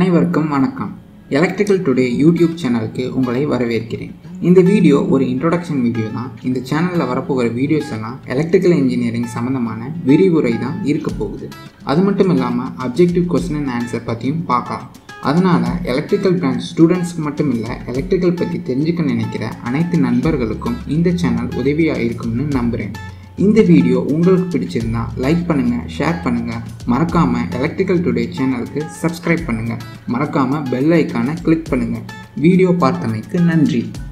அனைவருக்கும் வணக்கம் electrical today YouTube சேனலுக்கு உங்களை வரவேற்கிறேன் இந்த வீடியோ ஒரு இன்ட்ரோடக்ஷன் வீடியோ தான் இந்த சேனலில் வரப்போகிற வீடியோஸ் எல்லாம் எலக்ட்ரிக்கல் இன்ஜினியரிங் சம்மந்தமான விரிவுரை தான் இருக்க போகுது அது மட்டும் இல்லாமல் அப்ஜெக்டிவ் கொஸ்டின் அண்ட் ஆன்சர் பற்றியும் பார்க்கலாம் அதனால் எலக்ட்ரிக்கல் பிரான்ச் ஸ்டூடெண்ட்ஸ்க்கு மட்டும் இல்லை எலக்ட்ரிக்கல் பற்றி தெரிஞ்சுக்க நினைக்கிற அனைத்து நண்பர்களுக்கும் இந்த சேனல் உதவியாக இருக்கும்னு நம்புகிறேன் இந்த வீடியோ உங்களுக்கு பிடிச்சிருந்தா லைக் பண்ணுங்கள் ஷேர் பண்ணுங்கள் மறக்காமல் எலக்ட்ரிக்கல் டுடே சேனலுக்கு சப்ஸ்கிரைப் பண்ணுங்கள் மறக்காமல் பெல் ஐக்கானை கிளிக் பண்ணுங்கள் வீடியோ பார்த்தமைக்கு நன்றி